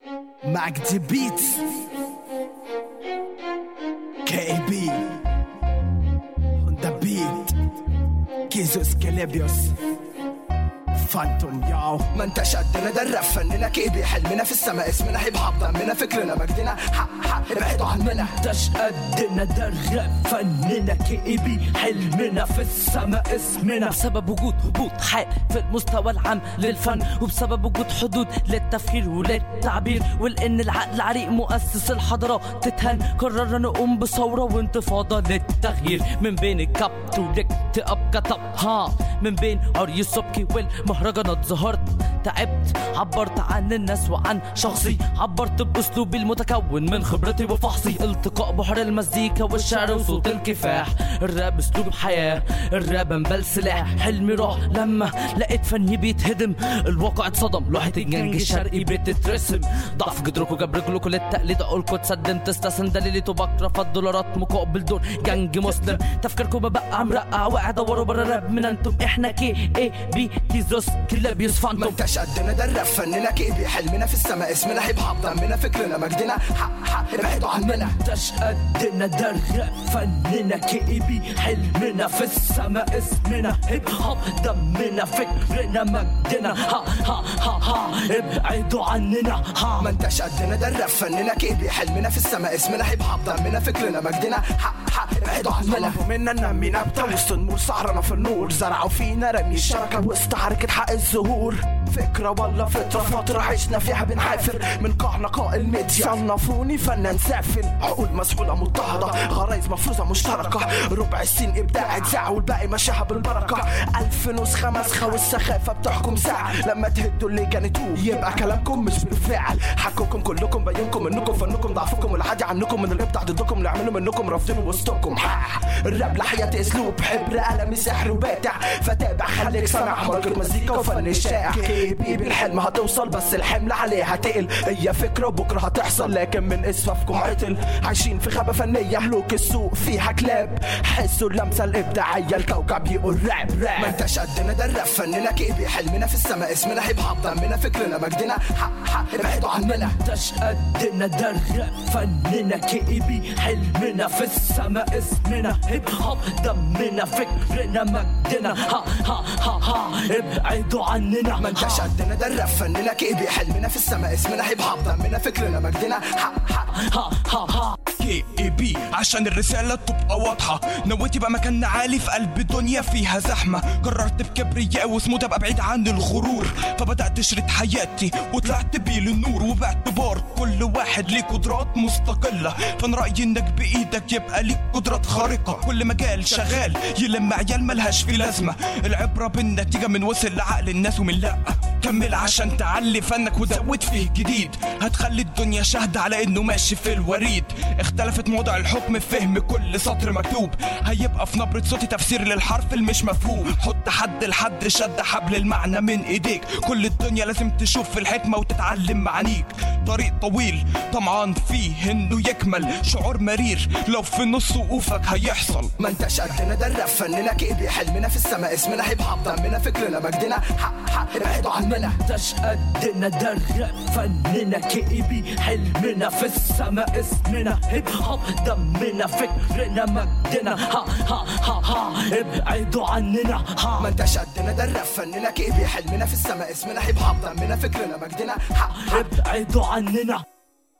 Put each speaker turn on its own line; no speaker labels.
Magdi Beats KB On the beat كيزوس كليبيوس فانتوم ياو
ما انتش قدنا ده الراب فننا كيبي حلمنا في السما اسمنا هيب هوب دمنا فكرنا مجدنا حق حق ابعدوا عننا
داش قدنا ده الراب فننا كئبي حلمنا في السما اسمنا بسبب وجود هبوط حال في المستوى العام للفن وبسبب وجود حدود للتفكير وللتعبير ولان العقل عريق مؤسس الحضارات تتهان قررنا نقوم بثوره وانتفاضه للتغيير من بين الكابت والاكتئاب كتب ها من بين عري السبكي والمهرجانات ظهرت تعبت عبرت عن الناس وعن شخصي عبرت باسلوبي المتكون من خبرتي وفحصي التقاء بحر المزيكا والشعر وصوت الكفاح الراب اسلوب حياه الراب انبل سلاح حلمي راح لما لقيت فني بيتهدم الواقع اتصدم لوحة الجنج الشرقي بتترسم ضعف جدركوا جاب رجلكوا للتقليد اقولكوا تسدم تستسن دليلته بكرة الدولارات مقابل دور جنج مسلم تفكيركم ببقى مرقع وقاعد ادوروا برا الراب من انتم احنا كي اي بي كيزوس كلابيوس
ما
فانتوم
انتش قدنا ده الراب فننا كيبي حلمنا في السما اسمنا هيب هوب دمنا فكرنا مجدنا حق حق ابعدوا عننا
داش قدنا ده الراب فننا كئبي حلمنا في السما اسمنا هيب هوب دمنا فكرنا مجدنا ها ها ها ها ابعدوا عننا ها
ما انتش قدنا ده الراب فننا كيبي حلمنا في السما اسمنا هيب هوب دمنا فكرنا مجدنا حق حق ابعدوا عننا
طلبوا منا نمي نبتة وسط النور سهرنا في النور زرعوا فينا رمي الشركة وسط حركة حق الزهور فكرة ولا فترة فترة عشنا فيها بنحافر من قاع نقاء الميديا صنفوني فنان سافل عقول مسحولة مضطهدة غرايز مفروضة مشتركة ربع السين إبداع اتزاع والباقي مشاها بالبركة ألف نسخة مسخة والسخافة بتحكم ساعة لما تهدوا اللي كانتوه يبقى كلامكم مش بالفعل حكوكم كلكم بينكم انكم فنكم ضعفكم والعادي عنكم من الابداع ضدكم اللي عملوا منكم رافضين وسطكم الراب لحياتي اسلوب حبر قلم سحر وباتع فتابع خليك سامع ماركة مزيكا وفن الشائع كيبي بالحلم هتوصل بس الحمل عليها تقل هي فكرة بكرة هتحصل لكن من اسفافكم عطل عايشين في غابة فنية هلوك السوق فيها كلاب حسوا اللمسة الإبداعية الكوكب يقول راب
ما
راب
انتش قدنا ده الراب فننا كيبي حلمنا في السما اسمنا هيب هوب دمنا فكرنا مجدنا حق حق ابعدوا عننا
داش قدنا ده الراب فننا كئبي حلمنا في السما اسمنا هيب هوب دمنا فكرنا مجدنا ها ها ها ها ابعدوا عننا
ما انتش قدنا ده الراب فننا كيبي حلمنا في السما اسمنا هيب هوب دمنا فكرنا مجدنا حق حق
ها ها ها
كي اي بي عشان الرسالة تبقى واضحة نويت يبقى مكاننا عالي في قلب دنيا فيها زحمة قررت بكبرياء وسموت ابقى بعيد عن الغرور فبدأت اشرد حياتي وطلعت بيه للنور وباعتبار كل واحد ليه قدرات مستقلة فانا رأيي انك بايدك يبقى ليك قدرات خارقة كل مجال شغال يلم عيال ملهاش في لازمة العبرة بالنتيجة من وصل لعقل الناس ومن لا كمل عشان تعلي فنك وزود فيه جديد هتخلي الدنيا شاهدة على انه ماشي في الوريد اختلفت موضع الحكم في فهم كل سطر مكتوب هيبقى في نبرة صوتي تفسير للحرف المش مفهوم حط حد لحد شد حبل المعنى من ايديك كل الدنيا لازم تشوف في الحكمة وتتعلم معانيك طريق طويل طمعان فيه انه يكمل شعور مرير لو في نص وقوفك هيحصل
ما انتش قدنا ده الراب فننا كيبي حلمنا في السما اسمنا هيب هوب دمنا فكرنا مجدنا حق حق ابعدوا عننا
داش قدنا ده الراب فننا كئبي حلمنا في السما اسمنا هيب هوب دمنا فكرنا مجدنا ها ها ها ها ابعدوا عننا ها
ما انتش قدنا ده الراب فننا كيبي حلمنا في السما اسمنا هيب هوب دمنا فكرنا مجدنا حق حق
ابعدوا عننا